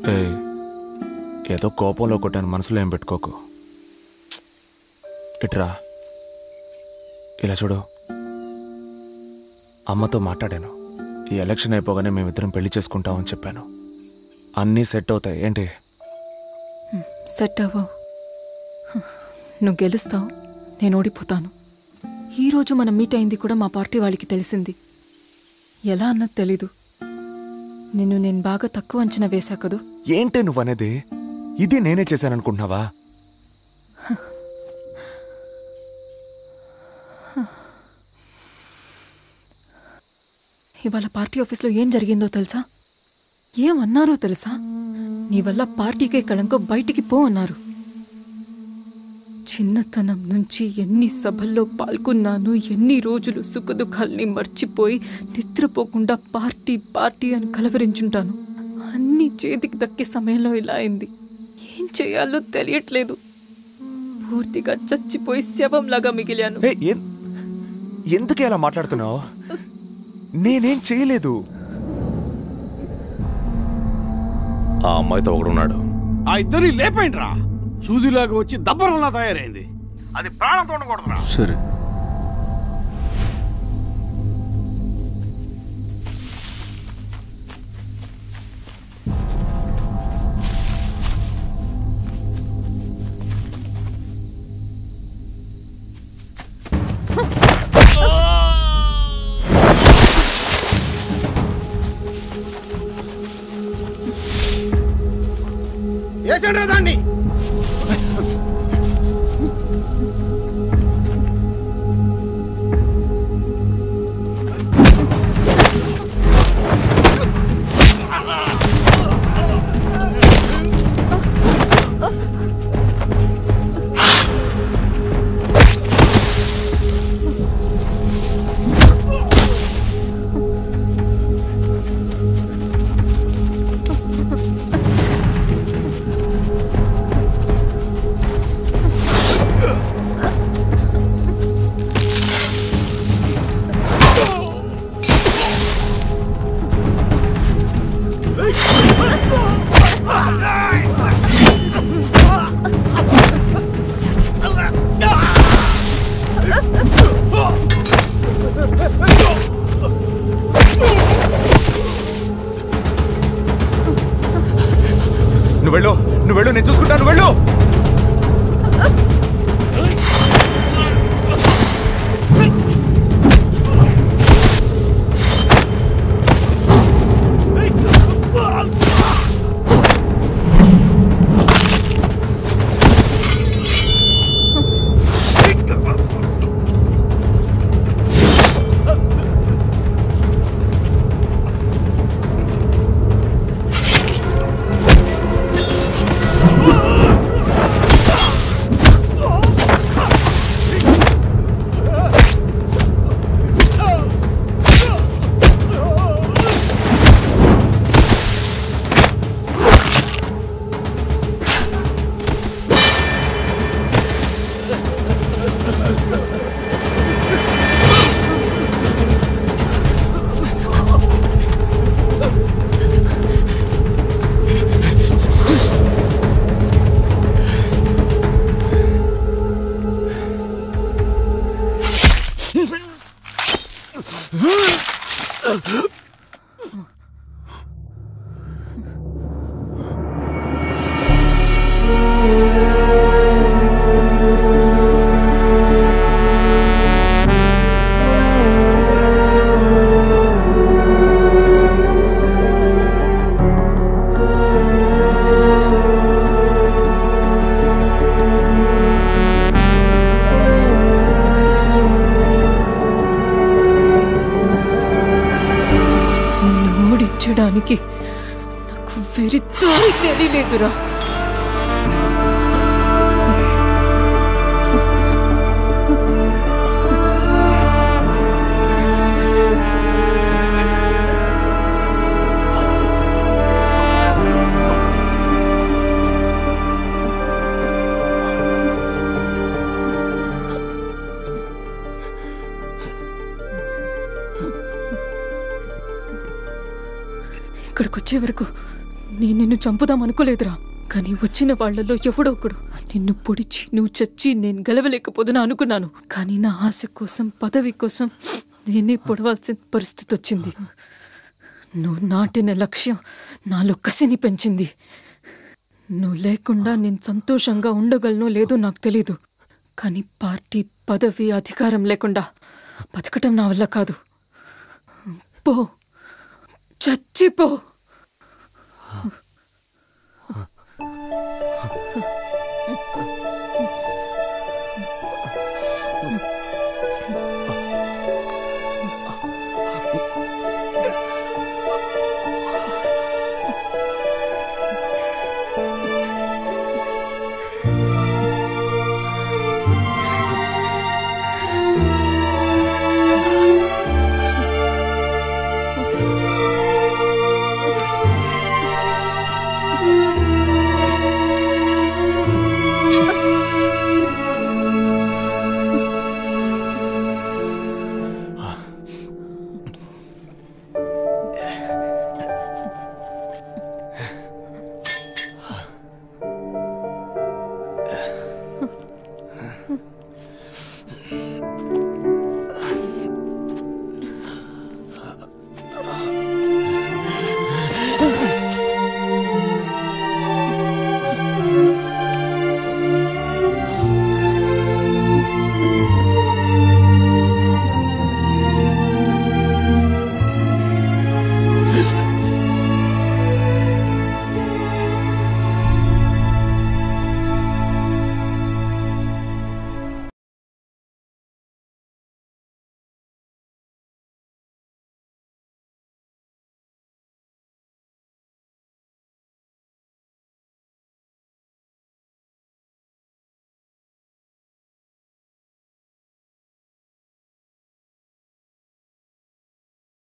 ఏయ్, ఏదో కోపంలో కొట్టాను మనసులో ఏం పెట్టుకోకు ఇట్రా ఇలా చూడు అమ్మతో మాట్లాడాను ఈ ఎలక్షన్ అయిపోగానే మేమిద్దరం పెళ్లి చేసుకుంటామని చెప్పాను అన్నీ సెట్ అవుతాయి ఏంటి సెట్ అవ్వవు నువ్వు గెలుస్తావు నేను ఓడిపోతాను ఈరోజు మనం మీట్ అయింది కూడా మా పార్టీ వాళ్ళకి తెలిసింది ఎలా అన్నది తెలీదు నిన్ను నేను బాగా తక్కువ అంచనా వేశా కదూ ఏంటే నువ్వనేది ఇది నేనే చేశాననుకుంటున్నావా ఇవాళ పార్టీ ఆఫీస్లో ఏం జరిగిందో తెలుసా ఏమన్నారో తెలుసా నీ వల్ల పార్టీకే కళంకో బయటికి పో అన్నారు చిన్నతనం నుంచి ఎన్ని సభల్లో పాల్గొన్నాను ఎన్ని రోజులు సుఖదుఖాల్ని మర్చిపోయి నిద్రపోకుండా పార్టీ పార్టీ అని కలవరించుంటాను అన్ని చేతికి దక్కే సమయంలో ఇలా అయింది ఏం చేయాలో తెలియట్లేదు పూర్తిగా చచ్చిపోయి శవంలాగా మిగిలాను ఏ, ఏం- ఎందుకే అలా మాట్లాడుతున్నావు నేనేం చేయలేదు ఆ అమ్మాయితో ఒకడున్నాడు ఆ ఇద్దరిని లేపేయండి రా సూదిలాగా వచ్చి దబ్బరంలా తయారైంది అది ప్రాణంతో ఉండకూడదురా సరే వేసండి దాన్ని నువ్వు వెళ్ళు నువ్వు వెళ్ళు నేను చూసుకుంటాను వెళ్ళు నిన్ను ఓడించడానికి నాకు వెరితో తెలియలేదురా ఇక్కడికి వచ్చే వరకు నేను నిన్ను చంపుదాం అనుకోలేదురా కానీ వచ్చిన వాళ్ళలో ఎవడో ఒకడు నిన్ను పొడిచి నువ్వు చచ్చి నేను గెలవలేకపోతున్నా అనుకున్నాను కానీ నా ఆశ కోసం పదవి కోసం నేనే పొడవాల్సిన పరిస్థితి వచ్చింది నువ్వు నాటిన లక్ష్యం నాలో కసిని పెంచింది నువ్వు లేకుండా నేను సంతోషంగా ఉండగలనో లేదో నాకు తెలీదు కానీ పార్టీ పదవి అధికారం లేకుండా బతకటం నా వల్ల కాదు పో చచ్చిపో